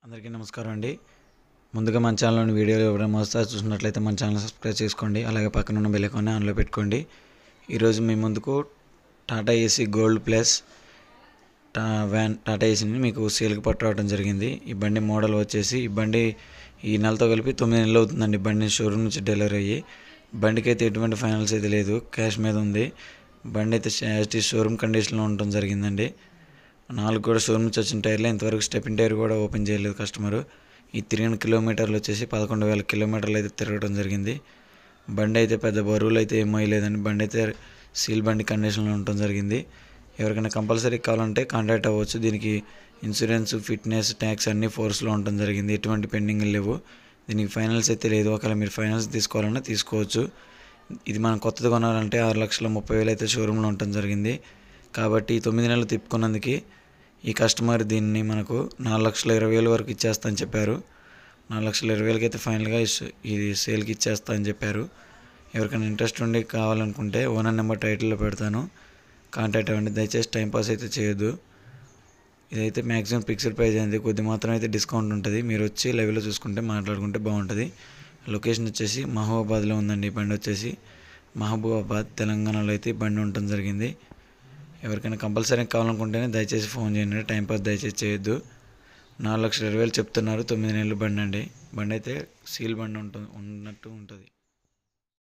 అందరికీ నమస్కారం అండి ముందుగా మన ఛానల్లోని వీడియోలు ఎవరైనా మొదటిసారి చూసినట్లయితే మన ఛానల్ సబ్స్క్రైబ్ చేసుకోండి అలాగే పక్కన ఉన్న బెల్ ఐకాన్ని ఆన్లో పెట్టుకోండి ఈరోజు మీ ముందుకు టాటా ఏసీ గోల్డ్ ప్లస్ టా వ్యాన్ టాటా ఏసీని మీకు సేల్కి పట్టురావడం జరిగింది ఈ బండి మోడల్ వచ్చేసి ఈ బండి ఈ నెలతో కలిపి తొమ్మిది నెలలు అవుతుందండి బండి షోరూమ్ నుంచి డెలివరీ అయ్యి బండికి అయితే ఎటువంటి ఫైనల్స్ అయితే లేదు క్యాష్ మీద ఉంది బండి అయితే ఎస్టీ షోరూమ్ కండిషన్లో ఉండటం జరిగిందండి నాలుగు కూడా షోరూమ్ నుంచి వచ్చిన టైర్లు ఇంతవరకు స్టెపిన్ టైర్ కూడా ఓపెన్ చేయలేదు కస్టమరు ఈ తిరిగిన కిలోమీటర్లు వచ్చేసి పదకొండు వేల కిలోమీటర్లు అయితే తిరగడం జరిగింది బండి అయితే పెద్ద బరువులు అయితే ఏం లేదండి బండి అయితే సీల్ బండి కండిషన్లో ఉండటం జరిగింది ఎవరికైనా కంపల్సరీ కావాలంటే కాంటాక్ట్ అవ్వచ్చు దీనికి ఇన్సూరెన్స్ ఫిట్నెస్ ట్యాక్స్ అన్నీ ఫోర్స్లో ఉండటం జరిగింది ఎటువంటి పెండింగ్ లేవు దీనికి ఫైనల్స్ అయితే లేదు ఒకవేళ మీరు ఫైనల్స్ తీసుకోవాలన్నా తీసుకోవచ్చు ఇది మనం కొత్తది కొనాలంటే ఆరు లక్షల ముప్పై వేలు అయితే షోరూంలో ఉండటం జరిగింది కాబట్టి ఈ తొమ్మిది నెలలు తిప్పుకున్నందుకు ఈ కస్టమర్ దీన్ని మనకు నాలుగు లక్షల ఇరవై వేలు వరకు ఇచ్చేస్తా అని చెప్పారు నాలుగు లక్షల ఇరవై వేలకి అయితే ఫైనల్గా ఇస్- ఇది సేల్కి ఇచ్చేస్తా అని చెప్పారు ఎవరికైనా ఇంట్రెస్ట్ ఉండి కావాలనుకుంటే ఓనర్ నెంబర్ టైటిల్లో పెడతాను కాంటాక్ట్ అవ్వండి దయచేసి టైంపాస్ అయితే చేయొద్దు ఇదైతే మ్యాక్సిమం ఫిక్స్డ్ ప్రైస్ అయింది కొద్ది మాత్రం అయితే డిస్కౌంట్ ఉంటుంది మీరు వచ్చి లైవ్లో చూసుకుంటే మాట్లాడుకుంటే బాగుంటుంది లొకేషన్ వచ్చేసి మహబూబాబాద్లో ఉందండి ఈ బండి వచ్చేసి మహబూబాబాద్ తెలంగాణలో అయితే ఈ బండి ఉండటం జరిగింది ఎవరికైనా కంపల్సరీ కావాలనుకుంటేనే దయచేసి ఫోన్ చేయండి టైంపాస్ దయచేసి చేయొద్దు నాలుగు లక్షల ఇరవై వేలు చెప్తున్నారు తొమ్మిది నెలలు బండి అండి బండి అయితే సీల్ బండి ఉంటుంది ఉన్నట్టు ఉంటుంది